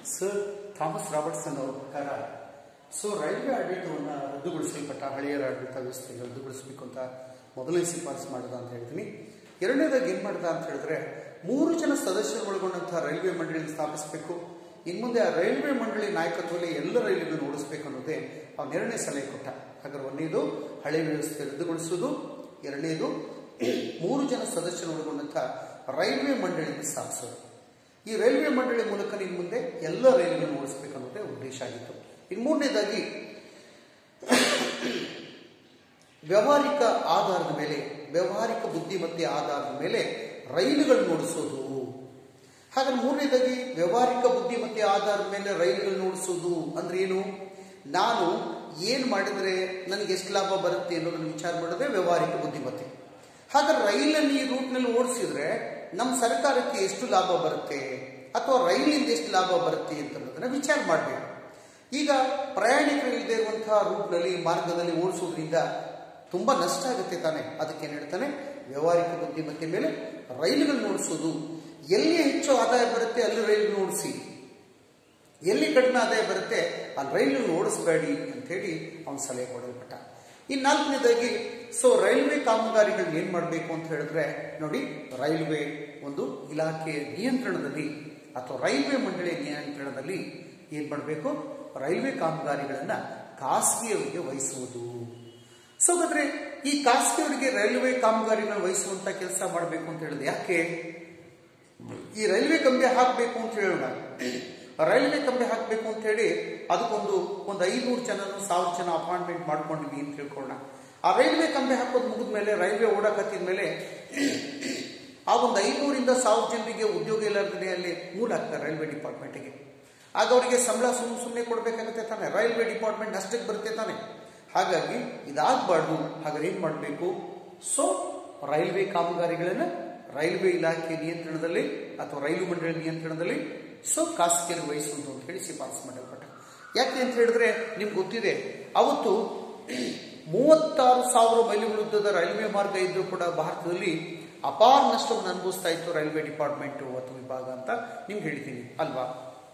sir Thomas Robertson ಅವರ ಪ್ರಕಾರ so railway ಆಡಳಿತವನ್ನು ರದ್ದುಗೊಳಿಸಲ್ಪಟ್ಟ ಹಳೆಯ ಆಡಳಿತ ವ್ಯವಸ್ಥೆಯನ್ನು ರದ್ದುಗೊಳಿಸಬೇಕು ಅಂತ ಮೊದಲನೇ ಶಿಫಾರಸು ಮಾಡಿದ ಅಂತ ಹೇಳ್ತೀನಿ ಎರಡನೇದಾಗಿ ಏನು ಮಾಡಿದ ಅಂತ ಹೇಳಿದ್ರೆ ಮೂರು ಜನ ಸದಸ್ಯರು ಒಳಗೊಂಡಂತಹ ರೈಲ್ವೆ ಮಂಡಳಿಯನ್ನು ಸ್ಥಾಪಿಸಬೇಕು ಇನ್ನು ಮುಂದೆ ಆ ರೈಲ್ವೆ ಮಂಡಳಿ ನಾಯಕತ್ವದಲ್ಲಿ ಎಲ್ಲ ರೈಲುಗಳನ್ನು ಓಡಿಸಬೇಕು ಅನ್ನೋದೇ ಅವನ ಎರಡನೇ ಸಲಹೆ ಕೊಟ್ಟ ಹಾಗಾದ್ರೆ ಒಂದನೇದು ಹಳೆ ವ್ಯವಸ್ಥೆ ರದ್ದುಗೊಳಿಸುವುದು ಎರಡನೇದು ಮೂರು ಜನ ಸದಸ್ಯರು ಒಳಗೊಂಡಂಥ ರೈಲ್ವೆ ಮಂಡಳಿಯನ್ನು ಸ್ಥಾಪಿಸೋದು ಈ ರೈಲ್ವೆ ಮಂಡಳಿ ಮೂಲಕ ಇನ್ನು ಮುಂದೆ ಎಲ್ಲ ರೈಲುಗಳನ್ನು ಓಡಿಸಬೇಕು ಅನ್ನೋದೇ ಉದ್ದೇಶ ಆಗಿತ್ತು ಇನ್ನು ಮೂರನೇದಾಗಿ ವ್ಯಾವಹಾರಿಕ ಆಧಾರದ ಮೇಲೆ ವ್ಯಾವಹಾರಿಕ ಬುದ್ಧಿಮತ್ತೆ ಆಧಾರದ ಮೇಲೆ ರೈಲುಗಳನ್ನು ಓಡಿಸೋದು ಹಾಗಾದ್ರೆ ಮೂರನೇದಾಗಿ ವ್ಯಾವಹಾರಿಕ ಬುದ್ಧಿಮತ್ತೆ ಆಧಾರದ ಮೇಲೆ ರೈಲುಗಳನ್ನು ಓಡಿಸೋದು ಅಂದ್ರೆ ಏನು ನಾನು ಏನು ಮಾಡಿದರೆ ನನಗೆ ಎಷ್ಟು ಲಾಭ ಬರುತ್ತೆ ಅನ್ನೋದನ್ನು ವಿಚಾರ ಮಾಡೋದೇ ವ್ಯಾವಹಾರಿಕ ಬುದ್ಧಿಮತ್ತೆ ಹಾಗಾದ್ರೆ ರೈಲನ್ನು ಈ ರೂಟ್ನಲ್ಲಿ ಓಡಿಸಿದ್ರೆ ನಮ್ಮ ಸರ್ಕಾರಕ್ಕೆ ಎಷ್ಟು ಲಾಭ ಬರುತ್ತೆ ಅಥವಾ ರೈಲಿಂದ ಎಷ್ಟು ಲಾಭ ಬರುತ್ತೆ ಅಂತ ಅನ್ನೋದನ್ನ ವಿಚಾರ ಮಾಡಬೇಕು ಈಗ ಪ್ರಯಾಣಿಕರು ಇಲ್ಲದೆ ಇರುವಂತಹ ರೂಟ್ನಲ್ಲಿ ಮಾರ್ಗದಲ್ಲಿ ಓಡಿಸೋದ್ರಿಂದ ತುಂಬ ನಷ್ಟ ಆಗುತ್ತೆ ತಾನೆ ಅದಕ್ಕೆ ಏನು ಹೇಳ್ತಾನೆ ವ್ಯಾವಹಾರಿಕ ಬುದ್ಧಿಮತ್ತೆ ಮೇಲೆ ರೈಲುಗಳನ್ನು ಓಡಿಸೋದು ಎಲ್ಲಿ ಹೆಚ್ಚು ಆದಾಯ ಬರುತ್ತೆ ಅಲ್ಲಿ ರೈಲುಗಳನ್ನು ಓಡಿಸಿ ಎಲ್ಲಿ ಕಡಿಮೆ ಆದಾಯ ಬರುತ್ತೆ ಅಲ್ಲಿ ರೈಲನ್ನು ಓಡಿಸಬೇಡಿ ಅಂತೇಳಿ ಅವನು ಸಲಹೆ ಕೊಡಲ್ಪಟ್ಟ ಇನ್ನು ನಾಲ್ಕನೇದಾಗಿ ಸೊ ರೈಲ್ವೆ ಕಾಮಗಾರಿಗಳನ್ನ ಏನು ಮಾಡಬೇಕು ಅಂತ ಹೇಳಿದ್ರೆ ನೋಡಿ ರೈಲ್ವೆ ಒಂದು ಇಲಾಖೆಯ ನಿಯಂತ್ರಣದಲ್ಲಿ ಅಥವಾ ರೈಲ್ವೆ ಮಂಡಳಿಯ ನಿಯಂತ್ರಣದಲ್ಲಿ ಏನು ಮಾಡಬೇಕು ರೈಲ್ವೆ ಕಾಮಗಾರಿಗಳನ್ನು ಖಾಸಗಿಯವರಿಗೆ ವಹಿಸುವುದು ಸೊ ಹಾಗಾದ್ರೆ ಈ ಖಾಸಗಿಯವರಿಗೆ ರೈಲ್ವೆ ಕಾಮಗಾರಿಗಳನ್ನ ವಹಿಸುವಂತ ಕೆಲಸ ಮಾಡಬೇಕು ಅಂತ ಹೇಳಿದ್ರೆ ಯಾಕೆ ಈ ರೈಲ್ವೆ ಕಂಬಿ ಹಾಕಬೇಕು ಅಂತ ಹೇಳೋಣ ರೈಲ್ವೆ ಕಂಬಿ ಹಾಕಬೇಕು ಅಂತ ಹೇಳಿ ಅದಕ್ಕೊಂದು ಒಂದು ಐನೂರು ಜನನು ಸಾವಿರ ಜನ ಅಪಾಯಿಂಟ್ಮೆಂಟ್ ಮಾಡ್ಕೊಂಡಿವಿ ಅಂತ ತಿಳ್ಕೊಳ್ಳೋಣ ಆ ರೈಲ್ವೆ ಕಂಬಿ ಹಾಕೋದು ಮುಗಿದ ಮೇಲೆ ರೈಲ್ವೆ ಓಡಾಕತ್ತಿದ ಮೇಲೆ ಆ ಒಂದು ಐನೂರಿಂದ ಸಾವಿರ ಜನರಿಗೆ ಉದ್ಯೋಗ ಇಲ್ಲದೇ ಅಲ್ಲಿ ಮೂಲ ಹಾಕ್ತಾರೆ ರೈಲ್ವೆ ಡಿಪಾರ್ಟ್ಮೆಂಟಿಗೆ ಆಗ ಅವರಿಗೆ ಸಂಬಳ ಸುಮ್ಮನೆ ಸುಮ್ಮನೆ ಕೊಡಬೇಕಾಗುತ್ತೆ ತಾನೆ ರೈಲ್ವೆ ಡಿಪಾರ್ಟ್ಮೆಂಟ್ ನಷ್ಟಕ್ಕೆ ಬರುತ್ತೆ ತಾನೆ ಹಾಗಾಗಿ ಇದಾಗಬಾರ್ದು ಹಾಗಾದ್ರೆ ಏನು ಮಾಡಬೇಕು ಸೊ ರೈಲ್ವೆ ಕಾಮಗಾರಿಗಳನ್ನು ರೈಲ್ವೆ ಇಲಾಖೆ ನಿಯಂತ್ರಣದಲ್ಲಿ ಅಥವಾ ರೈಲು ಮಂಡಳಿ ನಿಯಂತ್ರಣದಲ್ಲಿ ಸೊ ಖಾಸಗಿಯರು ವಹಿಸುವುದು ಅಂತ ಹೇಳಿ ಶಿಫಾರಸು ಮಾಡಲ್ಪಟ್ಟ ಯಾಕೆ ಅಂತ ಹೇಳಿದ್ರೆ ನಿಮ್ಗೆ ಗೊತ್ತಿದೆ ಅವತ್ತು ಮೂವತ್ತಾರು ಸಾವಿರ ಮೈಲಿಗಳುದ್ದದ ರೈಲ್ವೆ ಮಾರ್ಗ ಇದ್ರೂ ಕೂಡ ಭಾರತದಲ್ಲಿ ಅಪಾರ ನಷ್ಟವನ್ನು ಅನುಭವಿಸ್ತಾ ಇತ್ತು ರೈಲ್ವೆ ಡಿಪಾರ್ಟ್ಮೆಂಟು ಅಥವಾ ವಿಭಾಗ ಅಂತ ನಿಮ್ಗೆ ಹೇಳ್ತೀನಿ ಅಲ್ವಾ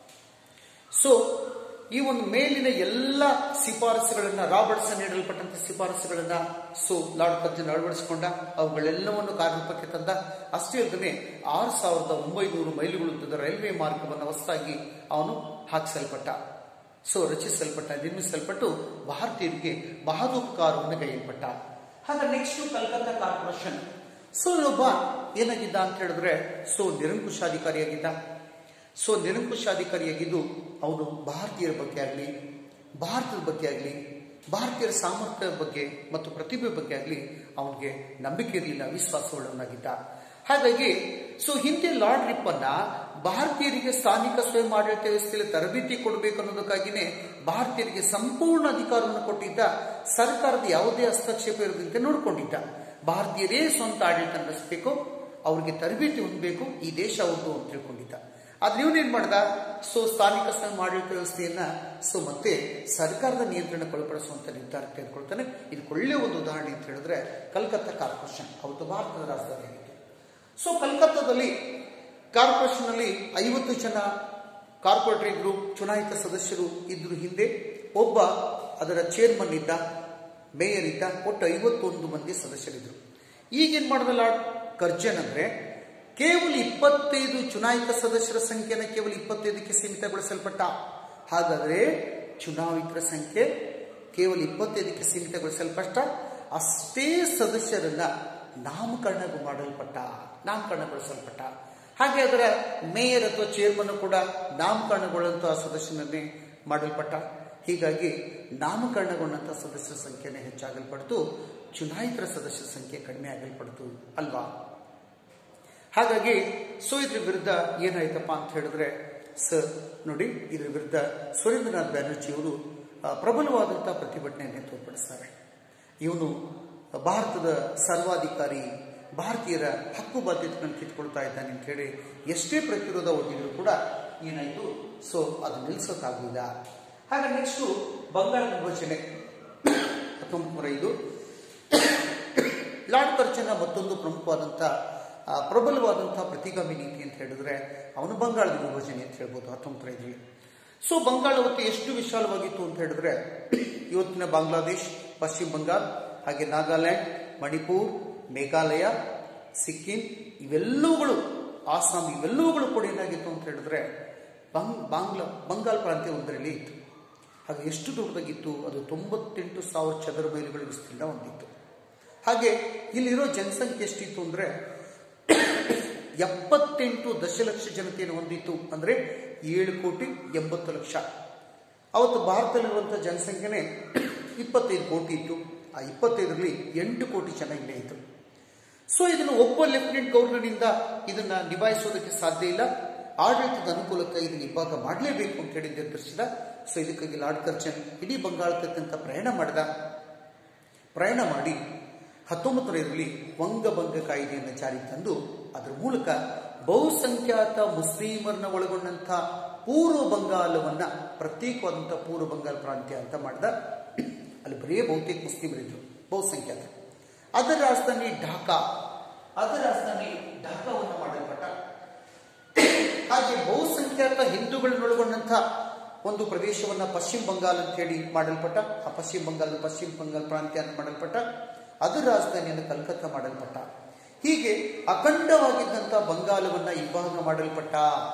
ಸೊ ಈ ಒಂದು ಮೇಲಿನ ಎಲ್ಲ ಶಿಫಾರಸುಗಳನ್ನ ರಾಬರ್ಟ್ಸನ್ ನೀಡಲ್ಪಟ್ಟಂತ ಶಿಫಾರಸುಗಳನ್ನ ಸೊ ಲಾರ್ಡ್ ಕರ್ಜನ್ ಅಳವಡಿಸಿಕೊಂಡ ಅವುಗಳೆಲ್ಲವನ್ನು ಕಾರ್ಯರೂಪಕ್ಕೆ ತಂದ ಅಷ್ಟೇ ಅಲ್ಲದೆ ಆರು ಸಾವಿರದ ಒಂಬೈನೂರು ಮೈಲುಗಳುದ್ದದ ರೈಲ್ವೆ ಮಾರ್ಗವನ್ನು ಹೊಸದಾಗಿ ಅವನು ಹಾಕಿಸಲ್ಪಟ್ಟ ಸೊ ರಚಿಸಲ್ಪಟ್ಟ ನಿರ್ಮಿಸಲ್ಪಟ್ಟು ಭಾರತೀಯರಿಗೆ ಬಹದೂಪಕಾರವನ್ನು ಕೈಯಲ್ಪಟ್ಟ ಹಾಗ ನೆಕ್ಸ್ಟ್ ಕಲ್ಕತ್ತಾ ಕಾರ್ಪೊರೇಷನ್ ಸೊ ಒಬ್ಬ ಏನಾಗಿದ್ದ ಅಂತ ಹೇಳಿದ್ರೆ ಸೊ ನಿರಂಕುಶಾಧಿಕಾರಿಯಾಗಿದ್ದ ಸೊ ನಿರಂಕುಶಾಧಿಕಾರಿಯಾಗಿದ್ದು ಅವನು ಭಾರತೀಯರ ಬಗ್ಗೆ ಆಗಲಿ ಭಾರತದ ಬಗ್ಗೆ ಆಗಲಿ ಭಾರತೀಯರ ಸಾಮರ್ಥ್ಯದ ಬಗ್ಗೆ ಮತ್ತು ಪ್ರತಿಭೆ ಬಗ್ಗೆ ಆಗಲಿ ಅವನಿಗೆ ನಂಬಿಕೆ ಇರಲಿಲ್ಲ ವಿಶ್ವಾಸವುಳ್ಳವನಾಗಿದ್ದ ಹಾಗಾಗಿ ಸೊ ಹಿಂದೆ ಲಾರ್ಡ್ ರಿಪ್ಪನ್ನ ಭಾರತೀಯರಿಗೆ ಸ್ಥಾನಿಕ ಸ್ವಯಂ ಆಡಳಿತ ವ್ಯವಸ್ಥೆಯಲ್ಲಿ ತರಬೇತಿ ಕೊಡಬೇಕು ಅನ್ನೋದಕ್ಕಾಗಿಯೇ ಭಾರತೀಯರಿಗೆ ಸಂಪೂರ್ಣ ಅಧಿಕಾರವನ್ನು ಕೊಟ್ಟಿದ್ದ ಸರ್ಕಾರದ ಯಾವುದೇ ಹಸ್ತಕ್ಷೇಪ ಇರದಂತೆ ನೋಡಿಕೊಂಡಿದ್ದ ಭಾರತೀಯರೇ ಸ್ವಂತ ಆಡಳಿತ ನಡೆಸಬೇಕು ಅವರಿಗೆ ತರಬೇತಿ ಹೊಂದಬೇಕು ಈ ದೇಶ ಅವ್ರದ್ದು ಅಂತ ತಿಳ್ಕೊಂಡಿದ್ದ ಆದ್ರೆ ಇವನೇನ್ ಮಾಡ್ದ ಸೊ ಸ್ಥಾನಿಕ ಸ್ವಯಂ ಆಡಳಿತ ವ್ಯವಸ್ಥೆಯನ್ನ ಸೊ ಮತ್ತೆ ಸರ್ಕಾರದ ನಿಯಂತ್ರಣಕ್ಕೆ ಒಳಪಡಿಸುವಂತ ನಿರ್ಧಾರ ತೆಗೆದುಕೊಳ್ತಾನೆ ಇದಕ್ಕೆ ಒಳ್ಳೆ ಒಂದು ಉದಾಹರಣೆ ಅಂತ ಹೇಳಿದ್ರೆ ಕಲ್ಕತ್ತಾ ಕಾರ್ಪೊರೇಷನ್ ಅವತ್ತು ಭಾರತದ ರಾಜಧಾನಿ ಆಗಿತ್ತು ಸೊ ಕಲ್ಕತ್ತಾದಲ್ಲಿ ಕಾರ್ಪೊರೇಷನ್ ಅಲ್ಲಿ ಐವತ್ತು ಜನ ಕಾರ್ಪೊರೇಟರ್ ಇದ್ರು ಚುನಾಯಿತ ಸದಸ್ಯರು ಇದ್ರು ಹಿಂದೆ ಒಬ್ಬ ಅದರ ಚೇರ್ಮನ್ ಇದ್ದ ಮೇಯರ್ ಇದ್ದ ಒಟ್ಟು ಐವತ್ತೊಂದು ಮಂದಿ ಸದಸ್ಯರಿದ್ರು ಈಗೇನ್ ಮಾಡಿದ ಲಾರ್ಡ್ ಕರ್ಜನ್ ಅಂದ್ರೆ ಕೇವಲ ಇಪ್ಪತ್ತೈದು ಚುನಾಯಿತ ಸದಸ್ಯರ ಸಂಖ್ಯೆನ ಕೇವಲ ಇಪ್ಪತ್ತೈದಕ್ಕೆ ಸೀಮಿತಗೊಳಿಸಲ್ಪಟ್ಟ ಹಾಗಾದ್ರೆ ಚುನಾಯಿತರ ಸಂಖ್ಯೆ ಕೇವಲ ಇಪ್ಪತ್ತೈದಕ್ಕೆ ಸೀಮಿತಗೊಳಿಸಲ್ಪಟ್ಟ ಅಷ್ಟೇ ಸದಸ್ಯರನ್ನ ನಾಮಕರಣ ಮಾಡಲ್ಪಟ್ಟ ನಾಮಕರಣಗೊಳಿಸಲ್ಪಟ್ಟ ಹಾಗೆ ಅದರ ಮೇಯರ್ ಅಥವಾ ಚೇರ್ಮನ್ ಕೂಡ ನಾಮಕರಣಗೊಳ್ಳುವಂತಹ ಸದಸ್ಯನನ್ನೇ ಮಾಡಲ್ಪಟ್ಟ ಹೀಗಾಗಿ ನಾಮಕರಣಗೊಂಡಂತಹ ಸದಸ್ಯರ ಸಂಖ್ಯೆನೇ ಹೆಚ್ಚಾಗಲ್ಪಡ್ತು ಚುನಾಯಿತರ ಸದಸ್ಯರ ಸಂಖ್ಯೆ ಕಡಿಮೆ ಆಗಲ್ಪಡ್ತು ಅಲ್ವಾ ಹಾಗಾಗಿ ಸೊ ಇದ್ರ ವಿರುದ್ಧ ಏನಾಯ್ತಪ್ಪ ಅಂತ ಹೇಳಿದ್ರೆ ಸರ್ ನೋಡಿ ಇದ್ರ ವಿರುದ್ಧ ಸುರೇಂದ್ರನಾಥ್ ಬ್ಯಾನರ್ಜಿಯವರು ಪ್ರಬಲವಾದಂತಹ ಪ್ರತಿಭಟನೆಯನ್ನೇ ತೋರ್ಪಡಿಸ್ತಾರೆ ಇವನು ಭಾರತದ ಸರ್ವಾಧಿಕಾರಿ ಭಾರತೀಯರ ಹಕ್ಕು ಬಾಧ್ಯತೆಗಳನ್ನು ಕಿತ್ಕೊಳ್ತಾ ಇದ್ದಾನೆ ಅಂತ ಹೇಳಿ ಎಷ್ಟೇ ಪ್ರತಿರೋಧ ಒಡ್ಡಿದ್ರು ಕೂಡ ಏನಾಯ್ತು ಸೊ ಅದು ನಿಲ್ಲಿಸೋಕ್ಕಾಗಲಿಲ್ಲ ಹಾಗೆ ನೆಕ್ಸ್ಟು ಬಂಗಾಳ ವಿಭಜನೆ ಹತ್ತೊಂಬತ್ತು ನೂರ ಐದು ಲಾರ್ಡ್ ಕರ್ಚನ ಮತ್ತೊಂದು ಪ್ರಮುಖವಾದಂಥ ಆ, ಪ್ರಬಲವಾದಂತಹ ಪ್ರತಿಗಾಮಿ ನೀತಿ ಅಂತ ಹೇಳಿದ್ರೆ ಅವನು ಬಂಗಾಳದ ವಿಭಜನೆ ಅಂತ ಹೇಳ್ಬೋದು ಹತ್ತೊಂಬತ್ತರ ಇದರಲ್ಲಿ ಸೊ ಬಂಗಾಳ ಅವತ್ತು ಎಷ್ಟು ವಿಶಾಲವಾಗಿತ್ತು ಅಂತ ಹೇಳಿದ್ರೆ ಇವತ್ತಿನ ಬಾಂಗ್ಲಾದೇಶ್ ಪಶ್ಚಿಮ ಬಂಗಾಳ ಹಾಗೆ ನಾಗಾಲ್ಯಾಂಡ್ ಮಣಿಪುರ್ ಮೇಘಾಲಯ ಸಿಕ್ಕಿಂ ಇವೆಲ್ಲವುಗಳು ಆಸಾಂ ಇವೆಲ್ಲವುಗಳು ಕೂಡ ಏನಾಗಿತ್ತು ಅಂತ ಹೇಳಿದ್ರೆ ಬಂಗ್ ಬಾಂಗ್ಲಾ ಬಂಗಾಳ ಪ್ರಾಂತ್ಯ ಒಂದರಲ್ಲಿ ಇತ್ತು ಹಾಗೆ ಎಷ್ಟು ದೊಡ್ಡದಾಗಿತ್ತು ಅದು ತೊಂಬತ್ತೆಂಟು ಸಾವಿರ ಚದರ ಮೈಲುಗಳ ವಿಸ್ತೀರ್ಣ ಹೊಂದಿತ್ತು ಹಾಗೆ ಇಲ್ಲಿರೋ ಜನಸಂಖ್ಯೆ ಎಷ್ಟಿತ್ತು ಅಂದ್ರೆ ಎಪ್ಪತ್ತೆಂಟು ದಶಲಕ್ಷ ಜನತೆಯನ್ನು ಹೊಂದಿತ್ತು ಅಂದ್ರೆ ಏಳು ಕೋಟಿ ಎಂಬತ್ತು ಲಕ್ಷ ಅವತ್ತು ಭಾರತದಲ್ಲಿರುವಂಥ ಜನಸಂಖ್ಯೆನೇ ಇಪ್ಪತ್ತೈದು ಕೋಟಿ ಇತ್ತು ಆ ಇಪ್ಪತ್ತೈದರಲ್ಲಿ ಎಂಟು ಕೋಟಿ ಜನ ಇಲ್ಲೇ ಇತ್ತು ಸೊ ಇದನ್ನು ಒಬ್ಬ ಲೆಫ್ಟಿನೆಂಟ್ ಗವರ್ನರ್ನಿಂದ ಇದನ್ನ ನಿಭಾಯಿಸೋದಕ್ಕೆ ಸಾಧ್ಯ ಇಲ್ಲ ಆಡಳಿತದ ಅನುಕೂಲಕ್ಕೆ ಇದನ್ನ ಇಬ್ಬಾಗ ಮಾಡಲೇಬೇಕು ಅಂತ ಹೇಳಿ ನಿರ್ಧರಿಸಿದ ಸೊ ಇದಕ್ಕಾಗಿ ಲಾರ್ಡ್ ಕರ್ಚನ್ ಇಡೀ ಬಂಗಾಳಕ್ಕಂತ ಪ್ರಯಾಣ ಮಾಡಿದ ಪ್ರಯಾಣ ಮಾಡಿ ಹತ್ತೊಂಬತ್ತರಲ್ಲಿ ವಂಗಭಂಗ ಕಾಯ್ದೆಯನ್ನು ಜಾರಿಗೆ ತಂದು ಅದರ ಮೂಲಕ ಬಹುಸಂಖ್ಯಾತ ಮುಸ್ಲಿಮರನ್ನ ಒಳಗೊಂಡಂಥ ಪೂರ್ವ ಬಂಗಾಲವನ್ನ ಪ್ರತ್ಯೇಕವಾದಂಥ ಪೂರ್ವ ಬಂಗಾಳ ಪ್ರಾಂತ್ಯ ಅಂತ ಮಾಡಿದ ಅಲ್ಲಿ ಬರೀ ಬಹುತೇಕ ಮುಸ್ಲಿಮರಿದ್ರು ಬಹುಸಂಖ್ಯಾತ ಅದರ ರಾಜಧಾನಿ ಢಾಕಾ ಅದರ ರಾಜಧಾನಿ ಢಾಕಾವನ್ನು ಮಾಡಲ್ಪಟ್ಟ ಹಾಗೆ ಬಹುಸಂಖ್ಯಾತ ಹಿಂದೂಗಳನ್ನೊಳಗೊಂಡಂಥ ಒಂದು ಪ್ರದೇಶವನ್ನ ಪಶ್ಚಿಮ ಬಂಗಾಳ ಅಂತ ಹೇಳಿ ಮಾಡಲ್ಪಟ್ಟ ಆ ಪಶ್ಚಿಮ ಬಂಗಾಳ ಪಶ್ಚಿಮ ಬಂಗಾಳ ಪ್ರಾಂತ್ಯ ಅಂತ ಮಾಡಲ್ಪಟ್ಟ ಅದರ ರಾಜಧಾನಿಯನ್ನು ಕಲ್ಕತ್ತಾ ಮಾಡಲ್ಪಟ್ಟ ಹೀಗೆ ಅಖಂಡವಾಗಿದ್ದಂಥ ಬಂಗಾಲವನ್ನ ಇಬ್ಬಾಗ ಮಾಡಲ್ಪಟ್ಟ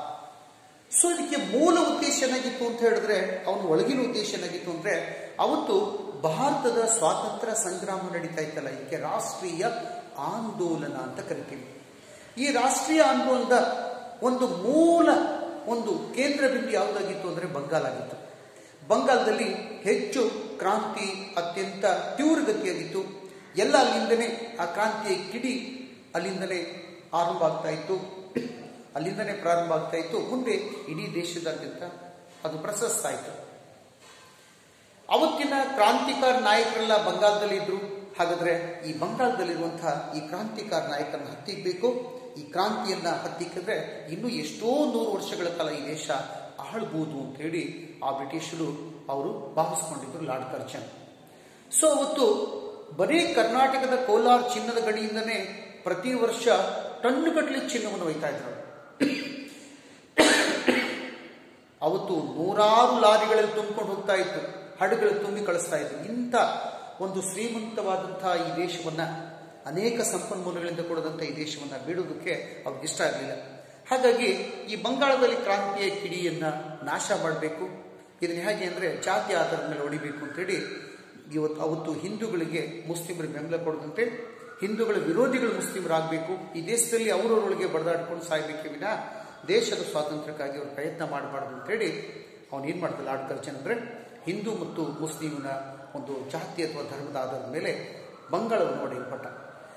ಸೊ ಇದಕ್ಕೆ ಮೂಲ ಉದ್ದೇಶ ಏನಾಗಿತ್ತು ಅಂತ ಹೇಳಿದ್ರೆ ಅವನ ಒಳಗಿನ ಉದ್ದೇಶ ಏನಾಗಿತ್ತು ಅಂದ್ರೆ ಅವತ್ತು ಭಾರತದ ಸ್ವಾತಂತ್ರ್ಯ ಸಂಗ್ರಾಮ ನಡೀತಾ ಇತ್ತಲ್ಲ ಇದಕ್ಕೆ ರಾಷ್ಟ್ರೀಯ ಆಂದೋಲನ ಅಂತ ಕರಿತೀವಿ ಈ ರಾಷ್ಟ್ರೀಯ ಆಂದೋಲನದ ಒಂದು ಮೂಲ ಒಂದು ಕೇಂದ್ರ ಬಿಂದು ಯಾವುದಾಗಿತ್ತು ಅಂದ್ರೆ ಬಂಗಾಲ ಆಗಿತ್ತು ಬಂಗಾಲದಲ್ಲಿ ಹೆಚ್ಚು ಕ್ರಾಂತಿ ಅತ್ಯಂತ ತೀವ್ರಗತಿಯಾಗಿತ್ತು ಎಲ್ಲ ಅಲ್ಲಿಂದನೇ ಆ ಕ್ರಾಂತಿಯ ಕಿಡಿ ಅಲ್ಲಿಂದನೇ ಆರಂಭ ಆಗ್ತಾ ಇತ್ತು ಅಲ್ಲಿಂದನೇ ಪ್ರಾರಂಭ ಆಗ್ತಾ ಇತ್ತು ಮುಂದೆ ಇಡೀ ದೇಶದಾದ್ಯಂತ ಅದು ಪ್ರಶಸ್ತ ಆಯಿತು ಅವತ್ತಿನ ಕ್ರಾಂತಿಕಾರ ನಾಯಕರೆಲ್ಲ ಬಂಗಾಳದಲ್ಲಿ ಇದ್ರು ಹಾಗಾದ್ರೆ ಈ ಬಂಗಾಳದಲ್ಲಿರುವಂತಹ ಈ ಕ್ರಾಂತಿಕಾರ ನಾಯಕರನ್ನ ಹತ್ತಿಕ್ಬೇಕು ಈ ಕ್ರಾಂತಿಯನ್ನ ಹತ್ತಿಕ್ಕಿದ್ರೆ ಇನ್ನೂ ಎಷ್ಟೋ ನೂರು ವರ್ಷಗಳ ಕಾಲ ಈ ದೇಶ ಆಳ್ಬೋದು ಅಂತ ಹೇಳಿ ಆ ಬ್ರಿಟಿಷರು ಅವರು ಭಾವಿಸ್ಕೊಂಡಿದ್ರು ಲಾರ್ಡ್ ಕರ್ಚನ್ ಸೊ ಅವತ್ತು ಬರೀ ಕರ್ನಾಟಕದ ಕೋಲಾರ ಚಿನ್ನದ ಗಡಿಯಿಂದನೇ ಪ್ರತಿ ವರ್ಷ ಟನ್ನುಗಟ್ಟಲೆ ಚಿನ್ನವನ್ನು ಒಯ್ತಾ ಇದ್ರು ಅವತ್ತು ನೂರಾರು ಲಾರಿಗಳಲ್ಲಿ ತುಂಬಿಕೊಂಡು ಹೋಗ್ತಾ ಇತ್ತು ಹಡಗಳು ತುಂಬಿ ಕಳಿಸ್ತಾ ಇತ್ತು ಇಂಥ ಒಂದು ಶ್ರೀಮಂತವಾದಂತಹ ಈ ದೇಶವನ್ನ ಅನೇಕ ಸಂಪನ್ಮೂಲಗಳಿಂದ ಕೂಡದಂಥ ಈ ದೇಶವನ್ನ ಬಿಡೋದಕ್ಕೆ ಅವ್ರಿಗೆ ಇಷ್ಟ ಆಗಲಿಲ್ಲ ಹಾಗಾಗಿ ಈ ಬಂಗಾಳದಲ್ಲಿ ಕ್ರಾಂತಿಯ ಕಿಡಿಯನ್ನ ನಾಶ ಮಾಡಬೇಕು ಇದನ್ನ ಹೇಗೆ ಅಂದ್ರೆ ಜಾತಿ ಆಧಾರದ ಮೇಲೆ ಹೊಡಿಬೇಕು ಅಂತೇಳಿ ಇವತ್ತು ಅವತ್ತು ಹಿಂದೂಗಳಿಗೆ ಮುಸ್ಲಿಮರಿಗೆ ಬೆಂಬಲ ಕೊಡದಂತೆ ಹಿಂದೂಗಳ ವಿರೋಧಿಗಳು ಮುಸ್ಲಿಮರಾಗಬೇಕು ಈ ದೇಶದಲ್ಲಿ ಅವರವರೊಳಗೆ ಬಡದಾಡ್ಕೊಂಡು ಸಾಯ್ಬೇಕೆ ವಿನ ದೇಶದ ಸ್ವಾತಂತ್ರ್ಯಕ್ಕಾಗಿ ಅವರು ಪ್ರಯತ್ನ ಮಾಡಬಾರ್ದು ಅಂತೇಳಿ ಅವನು ಏನು ಮಾಡ್ತಾನೆ ಲಾರ್ಡ್ ಕರ್ಚನ್ ಅಂದರೆ ಹಿಂದೂ ಮತ್ತು ಮುಸ್ಲಿಮಿನ ಒಂದು ಜಾತಿ ಅಥವಾ ಧರ್ಮದ ಆಧಾರದ ಮೇಲೆ ಬಂಗಾಳವನ್ನು ಒಡೆಯಲ್ಪಟ್ಟ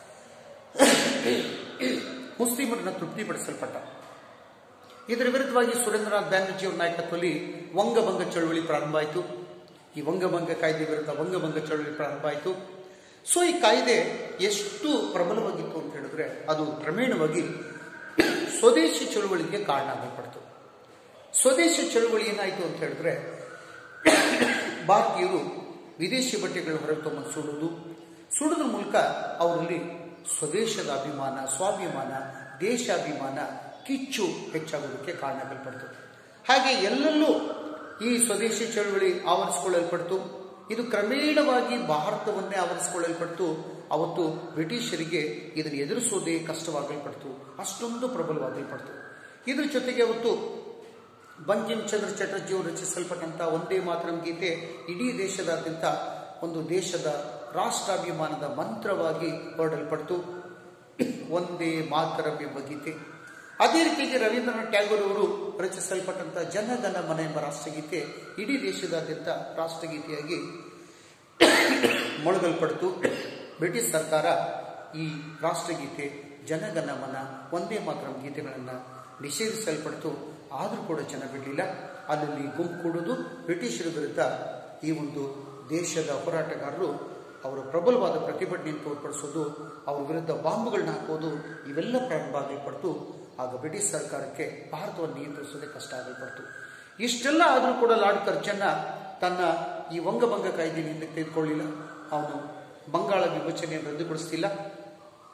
ಮುಸ್ಲಿಮರನ್ನ ತೃಪ್ತಿಪಡಿಸಲ್ಪಟ್ಟ ಇದರ ವಿರುದ್ಧವಾಗಿ ಸುರೇಂದ್ರನಾಥ್ ಬ್ಯಾನರ್ಜಿ ಅವರ ನಾಯಕತ್ವದಲ್ಲಿ ವಂಗಭಂಗ ಚಳವಳಿ ಪ್ರಾರಂಭ ಆಯಿತು ಈ ವಂಗಭಂಗ ಕಾಯ್ದೆ ವಿರುದ್ಧ ವಂಗಭಂಗ ಚಳವಳಿ ಪ್ರಾರಂಭ ಆಯಿತು ಸೊ ಈ ಕಾಯ್ದೆ ಎಷ್ಟು ಪ್ರಬಲವಾಗಿತ್ತು ಅಂತ ಹೇಳಿದ್ರೆ ಅದು ಕ್ರಮೇಣವಾಗಿ ಸ್ವದೇಶಿ ಚಳುವಳಿಗೆ ಕಾರಣ ಆಗಲ್ಪಡ್ತು ಸ್ವದೇಶಿ ಚಳುವಳಿ ಏನಾಯಿತು ಅಂತ ಹೇಳಿದ್ರೆ ಭಾರತೀಯರು ವಿದೇಶಿ ಬಟ್ಟೆಗಳು ಹೊರಗೆ ತಗೊಂಡು ಸುಡುವುದು ಸುಡುವುದ್ರ ಮೂಲಕ ಅವರಲ್ಲಿ ಸ್ವದೇಶದ ಅಭಿಮಾನ ಸ್ವಾಭಿಮಾನ ದೇಶಾಭಿಮಾನ ಕಿಚ್ಚು ಹೆಚ್ಚಾಗೋದಕ್ಕೆ ಕಾರಣ ಆಗಲ್ಪಡ್ತು ಹಾಗೆ ಎಲ್ಲೆಲ್ಲೂ ಈ ಸ್ವದೇಶಿ ಚಳುವಳಿ ಆವರಿಸಿಕೊಳ್ಳಲ್ಪಡ್ತು ಇದು ಕ್ರಮೇಣವಾಗಿ ಭಾರತವನ್ನೇ ಆವರಿಸಿಕೊಳ್ಳಲ್ಪಡ್ತು ಅವತ್ತು ಬ್ರಿಟಿಷರಿಗೆ ಇದನ್ನು ಎದುರಿಸೋದೇ ಕಷ್ಟವಾಗಲ್ಪಡ್ತು ಅಷ್ಟೊಂದು ಪ್ರಬಲವಾಗಲ್ಪಡ್ತು ಇದ್ರ ಜೊತೆಗೆ ಅವತ್ತು ಬಂಕಿಂ ಚಂದ್ರ ಚಟರ್ಜಿ ಅವರು ರಚಿಸಲ್ಪಟ್ಟಂತಹ ಒಂದೇ ಮಾತರಂ ಗೀತೆ ಇಡೀ ದೇಶದಾದ್ಯಂತ ಒಂದು ದೇಶದ ರಾಷ್ಟ್ರಾಭಿಮಾನದ ಮಂತ್ರವಾಗಿ ಹೊರಡಲ್ಪಡ್ತು ಒಂದೇ ಮಾತರಂ ಎಂಬ ಗೀತೆ ಅದೇ ರೀತಿಯಾಗಿ ರವೀಂದ್ರನಾಥ್ ಟ್ಯಾಗೋರ್ ಅವರು ರಚಿಸಲ್ಪಟ್ಟಂತಹ ಜನಗಣ ಮನ ಎಂಬ ರಾಷ್ಟ್ರಗೀತೆ ಇಡೀ ದೇಶದಾದ್ಯಂತ ರಾಷ್ಟ್ರಗೀತೆಯಾಗಿ ಮೊಳಗಲ್ಪಡ್ತು ಬ್ರಿಟಿಷ್ ಸರ್ಕಾರ ಈ ರಾಷ್ಟ್ರಗೀತೆ ಜನಗಣ ಮನ ಒಂದೇ ಮಾತ್ರ ಗೀತೆಗಳನ್ನು ನಿಷೇಧಿಸಲ್ಪಡ್ತು ಆದರೂ ಕೂಡ ಜನ ಬಿಡಲಿಲ್ಲ ಅಲ್ಲಲ್ಲಿ ಗುಂಪು ಕೂಡುವುದು ಬ್ರಿಟಿಷರ ವಿರುದ್ಧ ಈ ಒಂದು ದೇಶದ ಹೋರಾಟಗಾರರು ಅವರ ಪ್ರಬಲವಾದ ಪ್ರತಿಭಟನೆಯನ್ನು ತೋರ್ಪಡಿಸೋದು ಅವ್ರ ವಿರುದ್ಧ ಬಾಂಬುಗಳನ್ನ ಹಾಕೋದು ಇವೆಲ್ಲ ಪ್ರಾರಂಭ ಆಗಲ್ಪಡ್ತು ಆಗ ಬ್ರಿಟಿಷ್ ಸರ್ಕಾರಕ್ಕೆ ಭಾರತವನ್ನು ನಿಯಂತ್ರಿಸೋದೇ ಕಷ್ಟ ಆಗಲ್ಪಡ್ತು ಇಷ್ಟೆಲ್ಲ ಆದರೂ ಕೂಡ ಲಾರ್ಡ್ ಕರ್ಚನ್ನ ತನ್ನ ಈ ವಂಗಭಂಗ ಕಾಯ್ದೆಯನ್ನು ತೆಗೆದುಕೊಳ್ಳಿಲ್ಲ ಅವನು ಬಂಗಾಳ ವಿಭಜನೆಯನ್ನು ರದ್ದುಗೊಳಿಸ್ತಿಲ್ಲ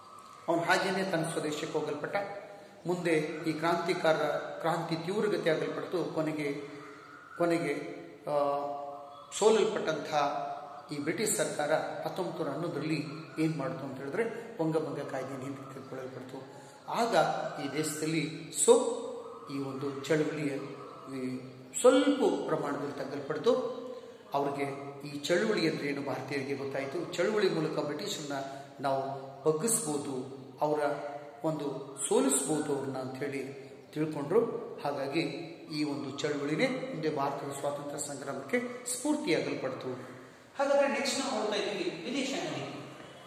ಅವನು ಹಾಗೇನೆ ತನ್ನ ಸ್ವದೇಶಕ್ಕೆ ಹೋಗಲ್ಪಟ್ಟ ಮುಂದೆ ಈ ಕ್ರಾಂತಿಕಾರ ಕ್ರಾಂತಿ ತೀವ್ರಗತಿ ಆಗಲ್ಪಡ್ತು ಕೊನೆಗೆ ಕೊನೆಗೆ ಆ, ಸೋಲಲ್ಪಟ್ಟಂಥ ಈ ಬ್ರಿಟಿಷ್ ಸರ್ಕಾರ ಹತ್ತೊಂಬತ್ತು ನೂರ ಹನ್ನೊಂದರಲ್ಲಿ ಏನು ಮಾಡಿತು ಅಂತ ಹೇಳಿದ್ರೆ ಪೊಂಗಭಂಗ ಕಾಯ್ದೆ ಹಿಂದೆ ತೆಗೆದುಕೊಳ್ಳಲ್ಪಡ್ತು ಆಗ ಈ ದೇಶದಲ್ಲಿ ಸೊ ಈ ಒಂದು ಚಳುವಳಿಯ ಈ ಸ್ವಲ್ಪ ಪ್ರಮಾಣದಲ್ಲಿ ತಗ್ಗಲ್ಪಡ್ತು ಅವ್ರಿಗೆ ಈ ಚಳುವಳಿ ಅಂದ್ರೆ ಏನು ಭಾರತೀಯರಿಗೆ ಗೊತ್ತಾಯಿತು ಚಳುವಳಿ ಮೂಲಕ ಬ್ರಿಟಿಷರನ್ನ ನಾವು ಬಗ್ಗಿಸ್ಬೋದು ಅವರ ಒಂದು ಸೋಲಿಸ್ಬೋದು ಅವ್ರನ್ನ ಅಂಥೇಳಿ ತಿಳ್ಕೊಂಡ್ರು ಹಾಗಾಗಿ ಈ ಒಂದು ಚಳುವಳಿನೇ ಮುಂದೆ ಭಾರತದ ಸ್ವಾತಂತ್ರ್ಯ ಸಂಗ್ರಾಮಕ್ಕೆ ಸ್ಫೂರ್ತಿಯಾಗಲ್ಪಡ್ತು ಹಾಗಾದ್ರೆ ನೆಕ್ಸ್ಟ್ ನಾವು ನೋಡ್ತಾ ಇದ್ದೀವಿ ವಿದೇಶಾಂಗ ನೀತಿ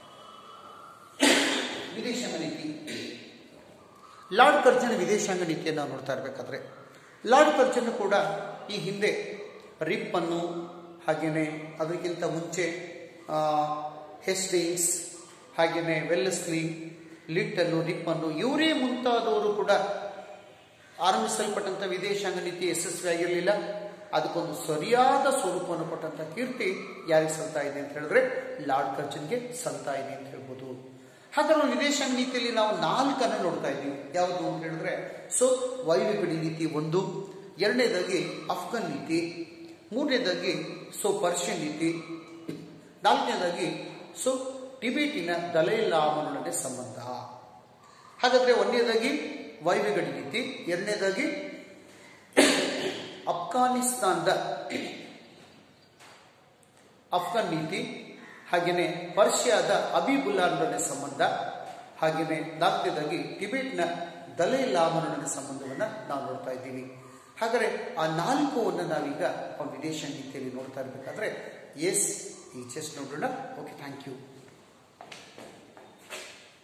ವಿದೇಶಾಂಗ ನೀತಿ ಲಾರ್ಡ್ ಕರ್ಜನ್ ವಿದೇಶಾಂಗ ನೀತಿಯನ್ನು ನಾವು ನೋಡ್ತಾ ಇರಬೇಕಾದ್ರೆ ಲಾರ್ಡ್ ಕರ್ಜನ್ ಕೂಡ ಈ ಹಿಂದೆ ರಿಪ್ ಅನ್ನು ಹಾಗೆಯೇ ಅದಕ್ಕಿಂತ ಮುಂಚೆ ಆ, ಹೆಸ್ಟಿಂಗ್ಸ್ ಹಾಗೆಯೇ ವೆಲ್ಲೆಸ್ಲಿ ಲಿಟ್ ಅನ್ನು ರಿಪ್ ಅನ್ನು ಇವರೇ ಮುಂತಾದವರು ಕೂಡ ಆರಂಭಿಸಲ್ಪಟ್ಟಂಥ ವಿದೇಶಾಂಗ ನೀತಿ ಯಶಸ್ವಿಯಾಗಿರಲಿಲ್ಲ ಅದಕ್ಕೊಂದು ಸರಿಯಾದ ಸ್ವರೂಪವನ್ನು ಕೊಟ್ಟಂಥ ಕೀರ್ತಿ ಯಾರಿಗೆ ಸಲ್ತಾ ಇದೆ ಅಂತ ಹೇಳಿದ್ರೆ ಲಾರ್ಡ್ ಕರ್ಜನ್ಗೆ ಸಲ್ತಾ ಇದೆ ಅಂತ ಹೇಳ್ಬೋದು ಹಾಗಾದ್ರೆ ವಿದೇಶಾಂಗ ನೀತಿಯಲ್ಲಿ ನಾವು ನಾಲ್ಕನ್ನು ನೋಡ್ತಾ ಇದ್ದೀವಿ ಯಾವುದು ಅಂತ ಹೇಳಿದ್ರೆ ಸೊ ವಾಯುವ್ಯ ನೀತಿ ಒಂದು ಎರಡನೇದಾಗಿ ಅಫ್ಘನ್ ನೀತಿ ಮೂರನೇದಾಗಿ ಸೊ ಪರ್ಷಿಯನ್ ನೀತಿ ನಾಲ್ಕನೇದಾಗಿ ಸೊ ಟಿಬೇಟಿನ ದಲೈ ಲಾಮನೊಡನೆ ಸಂಬಂಧ ಹಾಗಾದ್ರೆ ಒಂದನೇದಾಗಿ ವಾಯುವ್ಯ ಗಡಿ ನೀತಿ ಎರಡನೇದಾಗಿ ಅಫ್ಘಾನಿಸ್ತಾನದ ಅಫ್ಘಾನ್ ನೀತಿ ಹಾಗೆಯೇ ಪರ್ಷಿಯಾದ ಅಬಿಬುಲ್ಲಾನೊಡನೆ ಸಂಬಂಧ ಹಾಗೆಯೇ ನಾಲ್ಕನೇದಾಗಿ ಟಿಬೆಟ್ನ ದಲೈ ಲಾಮನೊಡನೆ ಸಂಬಂಧವನ್ನು ನಾವು ನೋಡ್ತಾ ಇದ್ದೀವಿ ಹಾಗಾದರೆ ಆ ನಾಲ್ಕುವನ್ನು ನಾವೀಗ ಆ ವಿದೇಶ ನೀತಿಯಲ್ಲಿ ನೋಡ್ತಾ ಇರಬೇಕಾದ್ರೆ ಎಸ್ ಈ ಚೆಸ್ ನೋಡೋಣ ಓಕೆ ಥ್ಯಾಂಕ್ ಯು